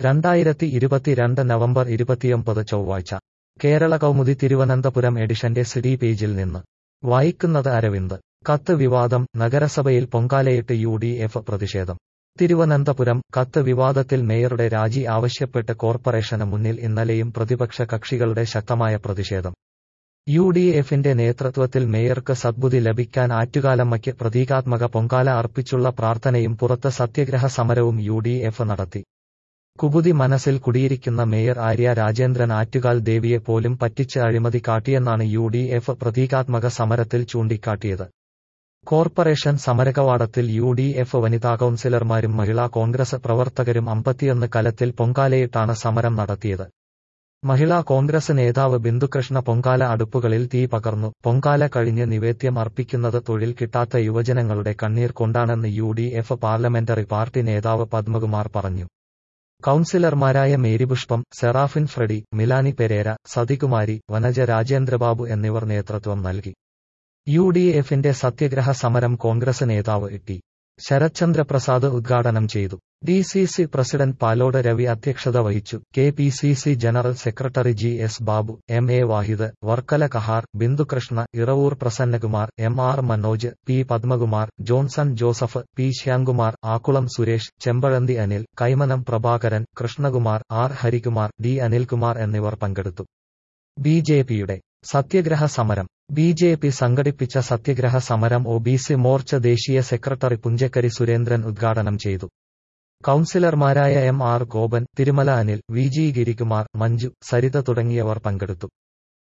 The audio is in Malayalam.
രണ്ടായിരത്തി ഇരുപത്തിരണ്ട് നവംബർ ഇരുപത്തിയൊമ്പത് ചൊവ്വാഴ്ച കേരള കൗമുദി തിരുവനന്തപുരം എഡിഷന്റെ സിഡി പേജിൽ നിന്ന് വായിക്കുന്നത് അരവിന്ദ് കത്ത് വിവാദം നഗരസഭയിൽ പൊങ്കാലയിട്ട് യു ഡി എഫ് പ്രതിഷേധം തിരുവനന്തപുരം കത്ത് വിവാദത്തിൽ മേയറുടെ രാജി ആവശ്യപ്പെട്ട് കോർപ്പറേഷന് മുന്നിൽ ഇന്നലെയും പ്രതിപക്ഷ കക്ഷികളുടെ ശക്തമായ പ്രതിഷേധം യു ഡി എഫിന്റെ നേതൃത്വത്തിൽ മേയർക്ക് സദ്ബുദ്ധി ലഭിക്കാൻ ആറ്റുകാലമ്മയ്ക്ക് പ്രതീകാത്മക പൊങ്കാല അർപ്പിച്ചുള്ള പ്രാർത്ഥനയും പുറത്ത് സത്യഗ്രഹ സമരവും യു ഡി എഫ് നടത്തി കുബുതി മനസ്സിൽ കുടിയിരിക്കുന്ന മേയർ ആര്യ രാജേന്ദ്രൻ ആറ്റുകാൽ ദേവിയെ പോലും പറ്റിച്ച് അഴിമതി കാട്ടിയെന്നാണ് യു ഡി എഫ് പ്രതീകാത്മക സമരത്തിൽ ചൂണ്ടിക്കാട്ടിയത് കോർപ്പറേഷൻ സമരകവാടത്തിൽ യു ഡി എഫ് വനിതാ കൌൺസിലർമാരും മഹിളാ കോൺഗ്രസ് പ്രവർത്തകരും അമ്പത്തിയൊന്ന് കലത്തിൽ പൊങ്കാലയിട്ടാണ് സമരം നടത്തിയത് മഹിളാ കോൺഗ്രസ് നേതാവ് ബിന്ദുകൃഷ്ണ പൊങ്കാല അടുപ്പുകളിൽ തീ പകർന്നു പൊങ്കാല കഴിഞ്ഞ് നിവേദ്യം അർപ്പിക്കുന്നത് തൊഴിൽ കിട്ടാത്ത യുവജനങ്ങളുടെ കണ്ണീർ കൊണ്ടാണെന്ന് U D F parliamentary party നേതാവ് പത്മകുമാർ പറഞ്ഞു കൌൺസിലർമാരായ മേരിപുഷ്പം സെറാഫിൻ ഫ്രെഡി മിലാനി പെരേര സതികുമാരി വനജ രാജേന്ദ്രബാബു എന്നിവർ നേതൃത്വം നൽകി യു ഡി എഫിന്റെ സത്യഗ്രഹ സമരം കോൺഗ്രസ് നേതാവ് ടി ശരത്ചന്ദ്ര പ്രസാദ് ഉദ്ഘാടനം ചെയ്തു D C C president Palode Ravi അധ്യക്ഷത വഹിച്ചു K P C C general secretary G S Babu M A Wahid Varkala Kahar Bindukrishna Iravoor Prasannakumar M R Manoj P Padmakumar Johnson Joseph P Shyamkumar Akkulam Suresh Chempazhanthy Anil Kaimanam Prabhakaran Krishnakumar R Harikumar D Anilkumar എന്നിവർ പങ്കെടുത്തു ബി ജെ പിയുടെ സത്യഗ്രഹ സമരം ബി ജെ പി സംഘടിപ്പിച്ച സത്യഗ്രഹ സമരം ഒ ബി സി മോർച്ച ദേശീയ സെക്രട്ടറി പുഞ്ചക്കരി സുരേന്ദ്രൻ ഉദ്ഘാടനം ചെയ്തു കൌൺസിലർമാരായ M R Gopan Thirumala Anil V G Girikumar Manju Saritha തുടങ്ങിയവർ പങ്കെടുത്തു